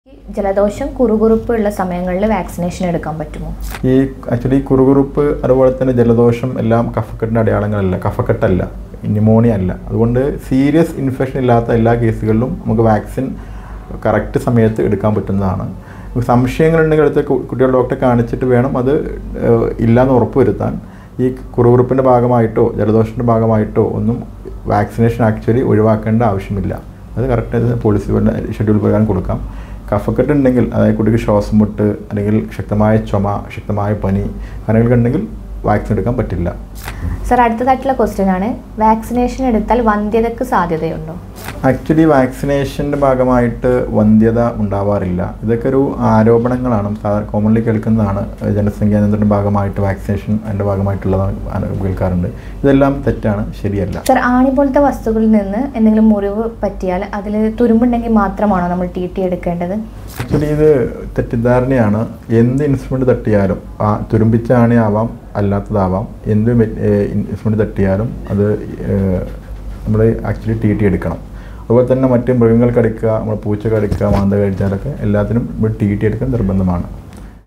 ഈ ജലദോഷം കുറുകുറുപ്പ് ഉള്ള സമയങ്ങളിൽ വാക്സിനേഷൻ എടുക്കാൻ പറ്റുമോ ഈ ആക്ച്വലി കുറുകുറുപ്പ് അതുപോലെ തന്നെ ജലദോഷം എല്ലാം കഫക്കെട്ടിൻ്റെ അടയാളങ്ങളല്ല കഫക്കെട്ടല്ല ന്യൂമോണിയ അല്ല അതുകൊണ്ട് സീരിയസ് ഇൻഫെക്ഷൻ ഇല്ലാത്ത എല്ലാ കേസുകളിലും നമുക്ക് വാക്സിൻ കറക്റ്റ് സമയത്ത് എടുക്കാൻ പറ്റുന്നതാണ് സംശയങ്ങളുണ്ടെങ്കിൽ അടുത്ത കു- കുട്ടികളുടെ ഡോക്ടറെ കാണിച്ചിട്ട് വേണം അത് ഏഹ്, ഇല്ലാന്ന് ഉറപ്പ് വരുത്താൻ ഈ കുറുകുറുപ്പിൻ്റെ ഭാഗമായിട്ടോ ജലദോഷത്തിൻ്റെ ഭാഗമായിട്ടോ ഒന്നും വാക്സിനേഷൻ ആക്ച്വലി ഒഴിവാക്കേണ്ട ആവശ്യമില്ല അത് കറക്റ്റ് പോളിസി ഷെഡ്യൂൾ പ്രകാരം കൊടുക്കാം കഫക്കെട്ട് ഉണ്ടെങ്കിൽ അതായത് കുട്ടിക്ക് ശ്വാസം മുട്ട് അല്ലെങ്കിൽ ശക്തമായ ചുമ ശക്തമായ പനി അങ്ങനെയൊക്കെ ഉണ്ടെങ്കിൽ വാക്സിൻ എടുക്കാൻ പറ്റില്ല സർ അടുത്തതായിട്ടുള്ള ക്വസ്റ്റ്യൻ ആണ് വാക്സിനേഷൻ എടുത്താൽ വന്ധ്യതയ്ക്ക് സാധ്യതയുണ്ടോ ആക്ച്വലി വാക്സിനേഷൻ്റെ ഭാഗമായിട്ട് വന്ധ്യത ഉണ്ടാവാറില്ല ഇതൊക്കെ ഒരു ആരോപണങ്ങളാണ് സാധാരണ കോമൺലി കേൾക്കുന്നതാണ് ജനസംഖ്യാ നിയന്ത്രണ ഭാഗമായിട്ട് വാക്സിനേഷൻ അതിൻ്റെ ഭാഗമായിട്ടുള്ളതാണ് ആണ് കേൾക്കാറുണ്ട് ഇതെല്ലാം തെറ്റാണ് ശരിയല്ല സർ ആണി പോലത്തെ വസ്തുക്കളിൽ നിന്ന് എന്തെങ്കിലും മുറിവ് പറ്റിയാൽ അതിൽ തുരുമ്പുണ്ടെങ്കിൽ മാത്രമാണോ നമ്മൾ ടി ടി എടുക്കേണ്ടത് ആക്ച്വലി ഇത് തെറ്റിദ്ധാരണയാണ് എന്ത് ഇൻസ്ട്രുമെൻ്റ് തട്ടിയാലും ആ തുരുമ്പിച്ച ആണിയാവാം അല്ലാത്തതാവാം എന്ത് ഇൻസ്ട്രുമെൻ്റ് തട്ടിയാലും അത് നമ്മൾ ആക്ച്വലി ടി ടി എടുക്കണം അതുപോലെ തന്നെ മറ്റ് മൃഗങ്ങൾ കടിക്കുക നമ്മൾ പൂച്ച കടിക്കുക മാന്ത കഴിച്ചാലൊക്കെ എല്ലാത്തിനും ടി ടി എടുക്കാൻ നിർബന്ധമാണ്